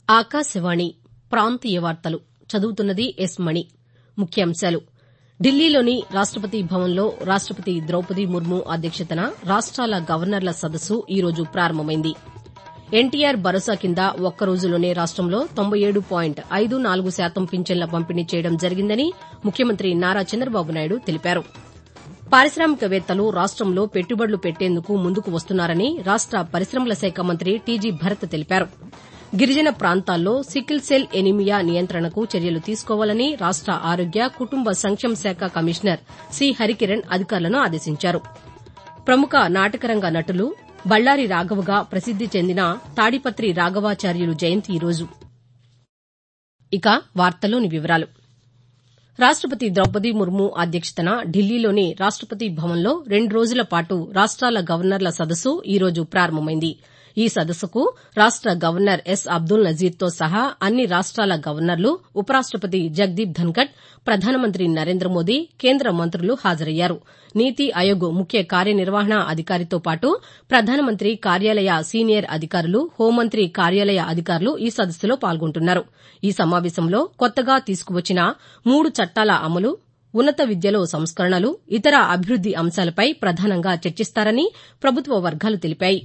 ఆకాశవాణి ప్రాంతీయ వార్తలు చదువుతున్నది ఎస్ మణి ముఖ్యాంశాలు ఢిల్లీలోని రాష్టపతి భవన్లో రాష్టపతి ద్రౌపది ముర్ము అధ్యక్షతన రాష్ట్రాల గవర్నర్ల సదస్సు ఈ రోజు ప్రారంభమైంది ఎన్టీఆర్ భరోసా కింద ఒక్క రోజులోనే రాష్టంలో తొంభై ఏడు పాయింట్ ఐదు నాలుగు శాతం పింఛన్ల పంపిణీ చేయడం జరిగిందని ముఖ్యమంత్రి నారా చంద్రబాబు నాయుడు తెలిపారు పారిశామికవేత్తలు రాష్టంలో పెట్టుబడులు పెట్టేందుకు ముందుకు వస్తున్నారని రాష్ట పరిశ్రమల శాఖ మంత్రి టీజీ భరత్ తెలిపారు గిరిజన ప్రాంతాల్లో సికిల్ సెల్ ఎనీమియా నియంత్రణకు చర్యలు తీసుకోవాలని రాష్ట ఆరోగ్య కుటుంబ సంక్షేమ శాఖ కమిషనర్ సి హరికిరణ్ అధికారులను ఆదేశించారు ప్రముఖ నాటకరంగ నటులు బళ్ళారి రాఘవగా ప్రసిద్ది చెందిన తాడిపత్రి రాఘవాచార్యులు జయంతి ఈ రోజు ఇక వార్తల్లోని వివరాలు రాష్టపతి ద్రౌపది ముర్ము అధ్యక్షతన ఢిల్లీలోని రాష్టపతి భవన్లో రెండు రోజుల పాటు రాష్ట్రాల గవర్నర్ల సదస్సు ఈ రోజు ప్రారంభమైంది ఈ సదస్సుకు రాష్ట గవర్నర్ ఎస్ అబ్దుల్ నజీర్తో సహా అన్ని రాష్ట్రాల గవర్నర్లు ఉపరాష్టపతి జగదీప్ ధన్కడ్ ప్రధానమంత్రి నరేంద్ర మోదీ కేంద్ర మంత్రులు హాజరయ్యారు నీతి ఆయోగ్ ముఖ్య కార్యనిర్వహణ అధికారితో పాటు ప్రధానమంత్రి కార్యాలయ సీనియర్ అధికారులు హోంమంత్రి కార్యాలయ అధికారులు ఈ సదస్సులో పాల్గొంటున్నారు ఈ సమావేశంలో కొత్తగా తీసుకువచ్చిన మూడు చట్టాల అమలు ఉన్నత విద్యలో సంస్కరణలు ఇతర అభివృద్ది అంశాలపై ప్రధానంగా చర్చిస్తారని ప్రభుత్వ వర్గాలు తెలిపాయి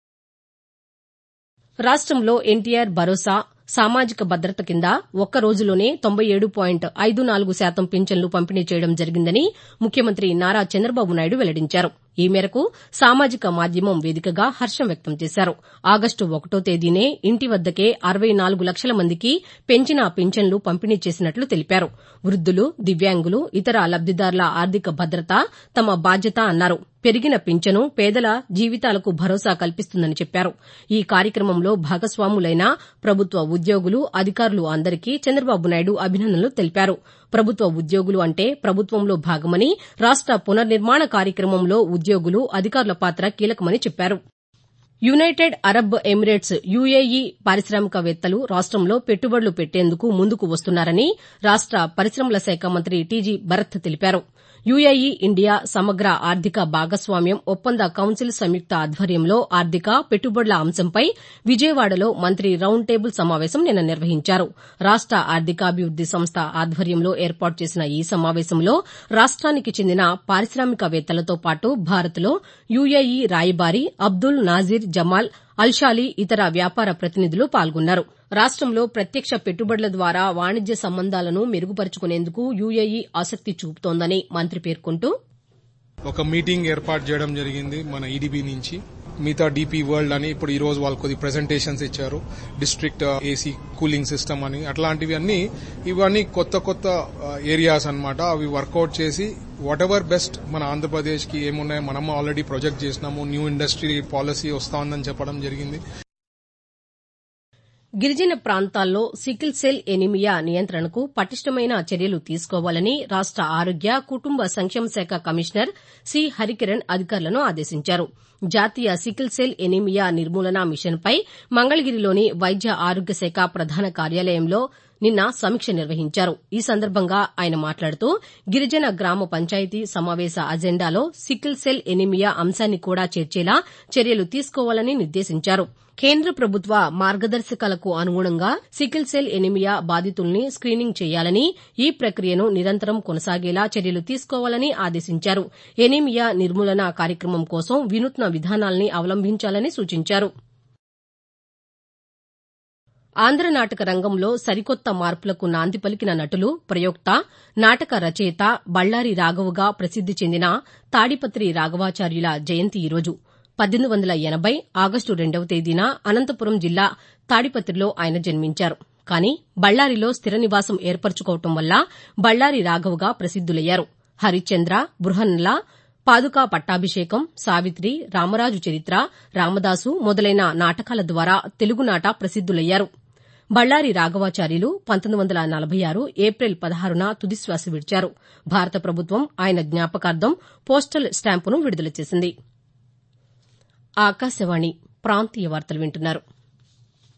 రాష్టంలో ఎన్టీఆర్ భరోసా సామాజిక భద్రత కింద ఒక్క రోజులోనే తొంభై ఏడు పాయింట్ ఐదు నాలుగు శాతం పింఛన్లు పంపిణీ చేయడం జరిగిందని ముఖ్యమంత్రి నారా చంద్రబాబు నాయుడు వెల్లడించారు ఈ మేరకు సామాజిక మాధ్యమం వేదికగా హర్షం వ్యక్తం చేశారు ఆగస్టు ఒకటో తేదీనే ఇంటి వద్దకే అరవై నాలుగు లక్షల మందికి పెంచిన పింఛన్లు పంపిణీ చేసినట్లు తెలిపారు వృద్దులు దివ్యాంగులు ఇతర లబ్దిదారుల ఆర్థిక భద్రత తమ బాధ్యత అన్నారు పెరిగిన పింఛను పేదల జీవితాలకు భరోసా కల్పిస్తుందని చెప్పారు ఈ కార్యక్రమంలో భాగస్వాములైన ప్రభుత్వ ఉద్యోగులు అధికారులు అందరికీ చంద్రబాబు నాయుడు అభినందనలు తెలిపారు ప్రభుత్వ ఉద్యోగులు అంటే ప్రభుత్వంలో భాగమని రాష్ట పునర్నిర్మాణ కార్యక్రమంలో ఉద్యోగులు అధికారుల పాత్ర కీలకమని చెప్పారు యునైటెడ్ అరబ్ ఎమిరేట్స్ యుఏఈ పారిశామికవేత్తలు రాష్టంలో పెట్టుబడులు పెట్టేందుకు ముందుకు వస్తున్నారని రాష్ట పరిశ్రమల శాఖ మంత్రి టీజీ భరత్ తెలిపారు యుఏఈ ఇండియా సమగ్ర ఆర్థిక భాగస్వామ్యం ఒప్పంద కౌన్సిల్ సంయుక్త ఆధ్వర్యంలో ఆర్థిక పెట్టుబడుల అంశంపై విజయవాడలో మంత్రి రౌండ్ టేబుల్ సమావేశం నిన్న నిర్వహించారు రాష్ట ఆర్థికాభివృద్ది సంస్థ ఆధ్వర్యంలో ఏర్పాటు చేసిన ఈ సమావేశంలో రాష్ట్రానికి చెందిన పారిశామికవేత్తలతో పాటు భారత్లో యుఏఈ రాయబారి అబ్దుల్ నాజీర్ జమాల్ అల్షాలీ ఇతర వ్యాపార ప్రతినిధులు పాల్గొన్నారు రాష్టంలో ప్రత్యక్ష పెట్టుబడుల ద్వారా వాణిజ్య సంబంధాలను మెరుగుపరుచుకునేందుకు యుఏఈ ఆసక్తి చూపుతోందని మంత్రి పేర్కొంటూ ఒక మీటింగ్ ఏర్పాటు చేయడం జరిగింది మన ఈడీబీ నుంచి మిగతా డీపీ వరల్డ్ అని ఇప్పుడు ఈ రోజు వాళ్ళు కొద్ది ప్రెజెంటేషన్స్ ఇచ్చారు డిస్ట్రిక్ట్ ఏసీ కూలింగ్ సిస్టమ్ అని అట్లాంటివి అన్ని ఇవన్నీ కొత్త కొత్త ఏరియాస్ అన్నమాట అవి వర్కౌట్ చేసి వాట్ ఎవర్ బెస్ట్ మన ఆంధ్రప్రదేశ్ కి ఏమున్నాయో మనం ఆల్రెడీ ప్రొజెక్ట్ చేసినాము న్యూ ఇండస్ట్రీ పాలసీ వస్తా ఉందని చెప్పడం జరిగింది గిరిజన ప్రాంతాల్లో సికిల్ సెల్ ఎనీమియా నియంత్రణకు పటిష్టమైన చర్యలు తీసుకోవాలని రాష్ట ఆరోగ్య కుటుంబ సంక్షేమ శాఖ కమిషనర్ సి హరికిరణ్ అధికారులను ఆదేశించారు జాతీయ సికిల్ సెల్ ఎనీమియా నిర్మూలన మిషన్పై మంగళగిరిలోని వైద్య ఆరోగ్య శాఖ ప్రధాన కార్యాలయంలో నిన్న సమీక్ష నిర్వహించారు ఈ సందర్భంగా ఆయన మాట్లాడుతూ గిరిజన గ్రామ పంచాయతీ సమావేశ అజెండాలో సికిల్ సెల్ ఎనీమియా అంశాన్ని కూడా చేర్చేలా చర్యలు తీసుకోవాలని నిర్దేశించారు కేంద్ర ప్రభుత్వ మార్గదర్శకాలకు అనుగుణంగా సికిల్ సెల్ ఎనీమియా బాధితుల్ని స్క్రీనింగ్ చేయాలని ఈ ప్రక్రియను నిరంతరం కొనసాగేలా చర్యలు తీసుకోవాలని ఆదేశించారు ఎనీమియా నిర్మూలన కార్యక్రమం కోసం వినూత్న విధానాల్ని అవలంబించాలని సూచించారు ఆంధ్ర నాటక రంగంలో సరికొత్త మార్పులకు నాంది పలికిన నటులు ప్రయోక్త నాటక రచయిత బళ్ళారి రాఘవగా ప్రసిద్ది చెందిన తాడిపత్రి రాఘవాచార్యుల జయంతి ఈరోజు పద్దెనిమిది వందల ఎనబై ఆగస్టు రెండవ తేదీన అనంతపురం జిల్లా తాడిపత్రిలో ఆయన జన్మించారు కానీ బళ్ళారిలో స్థిర నివాసం ఏర్పరచుకోవటం వల్ల బళ్ళారి రాఘవగా ప్రసిద్దులయ్యారు హరిశ్చంద్ర బృహన్నల పాదుకా పట్టాభిషేకం సావిత్రి రామరాజు చరిత్ర రామదాసు మొదలైన నాటకాల ద్వారా తెలుగునాట ప్రసిద్దులయ్యారు బళ్ళారి రాఘవాచార్యులు పంతొమ్మిది వందల నలభై ఆరు ఏప్రిల్ పదహారున తుదిశ్వాస విడిచారు భారత ప్రభుత్వం ఆయన జ్ఞాపకార్థం పోస్టల్ స్టాంపును విడుదల చేసింది ఆకాశవాణి ప్రాంతీయ వార్తలు వింటున్నారు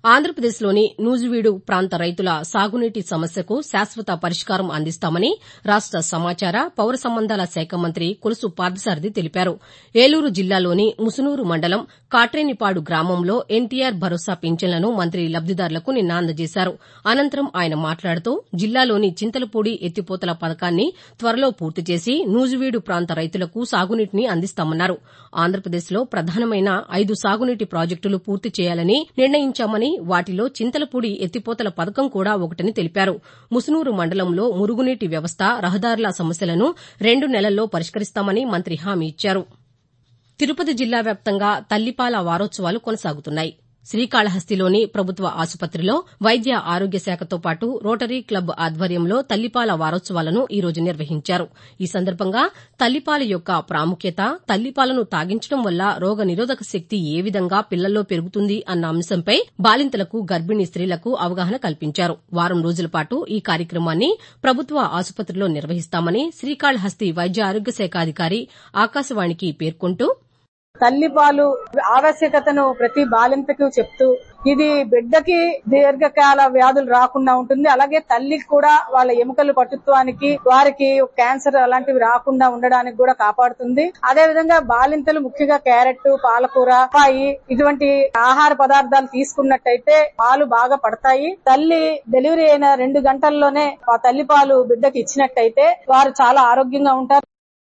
ఆంధ్రప్రదేశ్లోని నూజివీడు ప్రాంత రైతుల సాగునీటి సమస్యకు శాశ్వత పరిష్కారం అందిస్తామని రాష్ట సమాచార పౌర సంబంధాల శాఖ మంత్రి కొలుసు పార్థసారథి తెలిపారు ఏలూరు జిల్లాలోని ముసునూరు మండలం కాట్రేనిపాడు గ్రామంలో ఎన్టీఆర్ భరోసా పింఛన్లను మంత్రి లబ్దిదారులకు నిన్న అందజేశారు అనంతరం ఆయన మాట్లాడుతూ జిల్లాలోని చింతలపూడి ఎత్తిపోతల పథకాన్ని త్వరలో పూర్తి చేసి నూజివీడు ప్రాంత రైతులకు సాగునీటిని అందిస్తామన్నారు ఆంధ్రప్రదేశ్లో ప్రధానమైన ఐదు సాగునీటి ప్రాజెక్టులు పూర్తి చేయాలని నిర్ణయించామని వాటిలో చింతలపూడి ఎత్తిపోతల పథకం కూడా ఒకటని తెలిపారు ముసునూరు మండలంలో మురుగునీటి వ్యవస్థ రహదారుల సమస్యలను రెండు నెలల్లో పరిష్కరిస్తామని మంత్రి హామీ ఇచ్చారు తిరుపతి జిల్లా వ్యాప్తంగా తల్లిపాల వారోత్సవాలు కొనసాగుతున్నాయి శ్రీకాళహస్తిలోని ప్రభుత్వ ఆసుపత్రిలో వైద్య ఆరోగ్య శాఖతో పాటు రోటరీ క్లబ్ ఆధ్వర్యంలో తల్లిపాల వారోత్సవాలను ఈ రోజు నిర్వహించారు ఈ సందర్భంగా తల్లిపాల యొక్క ప్రాముఖ్యత తల్లిపాలను తాగించడం వల్ల రోగ నిరోధక శక్తి ఏ విధంగా పిల్లల్లో పెరుగుతుంది అన్న అంశంపై బాలింతలకు గర్భిణీ స్త్రీలకు అవగాహన కల్పించారు వారం రోజుల పాటు ఈ కార్యక్రమాన్ని ప్రభుత్వ ఆసుపత్రిలో నిర్వహిస్తామని శ్రీకాళహస్తి వైద్య ఆరోగ్య శాఖ అధికారి ఆకాశవాణికి పేర్కొంటూ తల్లిపాలు ఆవశ్యకతను ప్రతి బాలింతకు చెప్తూ ఇది బిడ్డకి దీర్ఘకాల వ్యాధులు రాకుండా ఉంటుంది అలాగే తల్లికి కూడా వాళ్ళ ఎముకలు పటుత్వానికి వారికి క్యాన్సర్ అలాంటివి రాకుండా ఉండడానికి కూడా కాపాడుతుంది అదే విధంగా బాలింతలు ముఖ్యంగా క్యారెట్ పాలకూర పాయి ఇటువంటి ఆహార పదార్థాలు తీసుకున్నట్టయితే పాలు బాగా పడతాయి తల్లి డెలివరీ అయిన రెండు గంటల్లోనే ఆ తల్లి పాలు బిడ్డకి ఇచ్చినట్టయితే వారు చాలా ఆరోగ్యంగా ఉంటారు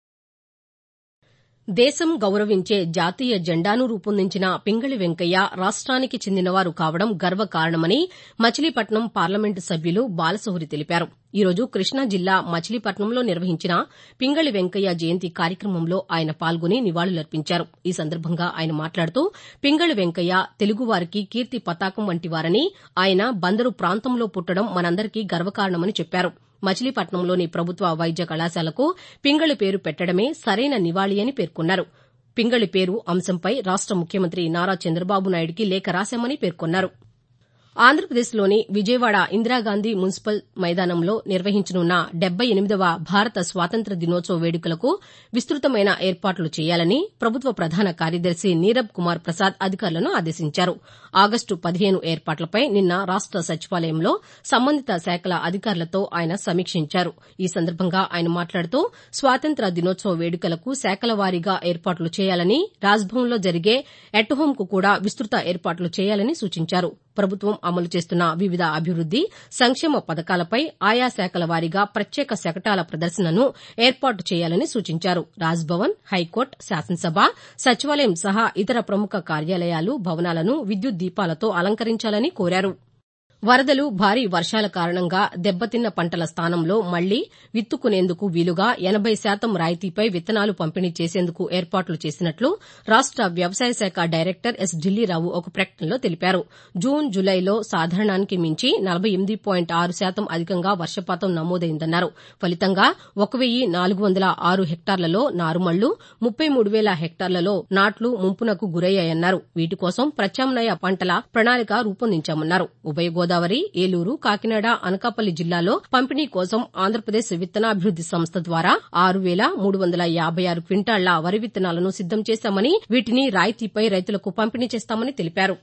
దేశం గౌరవించే జాతీయ జెండాను రూపొందించిన పింగళి వెంకయ్య రాష్ట్రానికి చెందినవారు కావడం గర్వకారణమని మచిలీపట్నం పార్లమెంటు సభ్యులు బాలశౌరి తెలిపారు ఈ రోజు కృష్ణా జిల్లా మచిలీపట్నంలో నిర్వహించిన పింగళి వెంకయ్య జయంతి కార్యక్రమంలో ఆయన పాల్గొని నివాళులర్పించారు ఈ సందర్భంగా ఆయన మాట్లాడుతూ పింగళి వెంకయ్య తెలుగువారికి కీర్తి పతాకం వంటివారని ఆయన బందరు ప్రాంతంలో పుట్టడం మనందరికీ గర్వకారణమని చెప్పారు మచిలీపట్నంలోని ప్రభుత్వ వైద్య కళాశాలకు పింగళి పేరు పెట్టడమే సరైన నివాళి అని పేర్కొన్నారు పింగళి పేరు అంశంపై రాష్ట ముఖ్యమంత్రి నారా చంద్రబాబు నాయుడికి లేఖ రాశామని పేర్కొన్నారు ఆంధ్రప్రదేశ్లోని విజయవాడ ఇందిరాగాంధీ మున్సిపల్ మైదానంలో నిర్వహించనున్న డెబ్బై ఎనిమిదవ భారత స్వాతంత్ర్య దినోత్సవ వేడుకలకు విస్తృతమైన ఏర్పాట్లు చేయాలని ప్రభుత్వ ప్రధాన కార్యదర్శి నీరబ్ కుమార్ ప్రసాద్ అధికారులను ఆదేశించారు ఆగస్టు పదిహేను ఏర్పాట్లపై నిన్న రాష్ట సచివాలయంలో సంబంధిత శాఖల అధికారులతో ఆయన సమీక్షించారు ఈ సందర్భంగా ఆయన మాట్లాడుతూ స్వాతంత్ర్య దినోత్సవ వేడుకలకు శాఖల వారీగా ఏర్పాట్లు చేయాలని రాజ్భవన్లో జరిగే ఎట్ హోంకు కూడా విస్తృత ఏర్పాట్లు చేయాలని సూచించారు ప్రభుత్వం అమలు చేస్తున్న వివిధ అభివృద్ది సంక్షేమ పథకాలపై ఆయా శాఖల వారీగా ప్రత్యేక శకటాల ప్రదర్శనను ఏర్పాటు చేయాలని సూచించారు రాజ్భవన్ హైకోర్టు శాసనసభ సచివాలయం సహా ఇతర ప్రముఖ కార్యాలయాలు భవనాలను విద్యుత్ దీపాలతో అలంకరించాలని కోరారు వరదలు భారీ వర్షాల కారణంగా దెబ్బతిన్న పంటల స్థానంలో మళ్లీ విత్తుకునేందుకు వీలుగా ఎనబై శాతం రాయితీపై విత్తనాలు పంపిణీ చేసేందుకు ఏర్పాట్లు చేసినట్లు రాష్ట వ్యవసాయ శాఖ డైరెక్టర్ ఎస్ ఢిల్లీరావు ఒక ప్రకటనలో తెలిపారు జూన్ జులైలో సాధారణానికి మించి నలబై ఎనిమిది పాయింట్ ఆరు శాతం అధికంగా వర్షపాతం నమోదైందన్నారు ఫలితంగా ఒక వెయ్యి నాలుగు వందల ఆరు హెక్టార్లలో నారుమళ్లు ముప్పై మూడు వేల హెక్టార్లలో నాట్లు ముంపునకు గురయ్యాయన్నారు వీటి కోసం ప్రత్యామ్నాయ పంటల ప్రణాళిక రూపొందించామన్నారు ఉభయ గోదావరి ఏలూరు కాకినాడ అనకాపల్లి జిల్లాలో పంపిణీ కోసం ఆంధ్రప్రదేశ్ విత్తనాభివృద్ది సంస్థ ద్వారా ఆరు వేల మూడు వందల యాబై ఆరు క్వింటాళ్ల వరి విత్తనాలను సిద్దం చేశామని వీటిని రాయితీపై రైతులకు పంపిణీ చేస్తామని తెలిపారు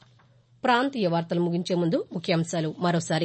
ప్రాంతీయ వార్తలు ముగించే ముందు ముఖ్యాంశాలు మరోసారి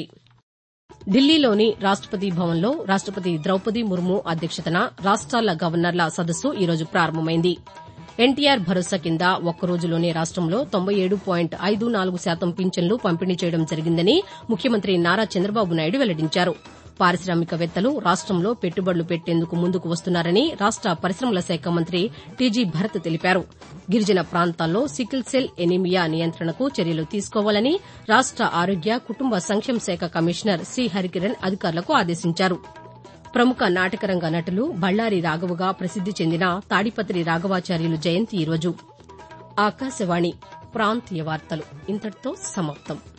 ఢిల్లీలోని రాష్టపతి భవన్లో రాష్టపతి ద్రౌపది ముర్ము అధ్యక్షతన రాష్ట్రాల గవర్నర్ల సదస్సు ఈ రోజు ప్రారంభమైంది ఎన్టీఆర్ భరోసా కింద ఒక్క రోజులోనే రాష్టంలో తొంభై ఏడు పాయింట్ ఐదు నాలుగు శాతం పింఛన్లు పంపిణీ చేయడం జరిగిందని ముఖ్యమంత్రి నారా చంద్రబాబు నాయుడు వెల్లడించారు పారిశ్రామికవేత్తలు రాష్టంలో పెట్టుబడులు పెట్టేందుకు ముందుకు వస్తున్నారని రాష్ట పరిశ్రమల శాఖ మంత్రి టీజీ భరత్ తెలిపారు గిరిజన ప్రాంతాల్లో సికిల్ సెల్ ఎనీమియా నియంత్రణకు చర్యలు తీసుకోవాలని రాష్ట ఆరోగ్య కుటుంబ సంక్షేమ శాఖ కమిషనర్ సి హరికిరణ్ అధికారులకు ఆదేశించారు ప్రముఖ నాటకరంగ నటులు బళ్ళారి రాఘవగా ప్రసిద్ది చెందిన తాడిపత్రి రాఘవాచార్యులు జయంతి ఈరోజు ఆకాశవాణి ప్రాంతీయ వార్తలు ఇంతటితో సమాప్తం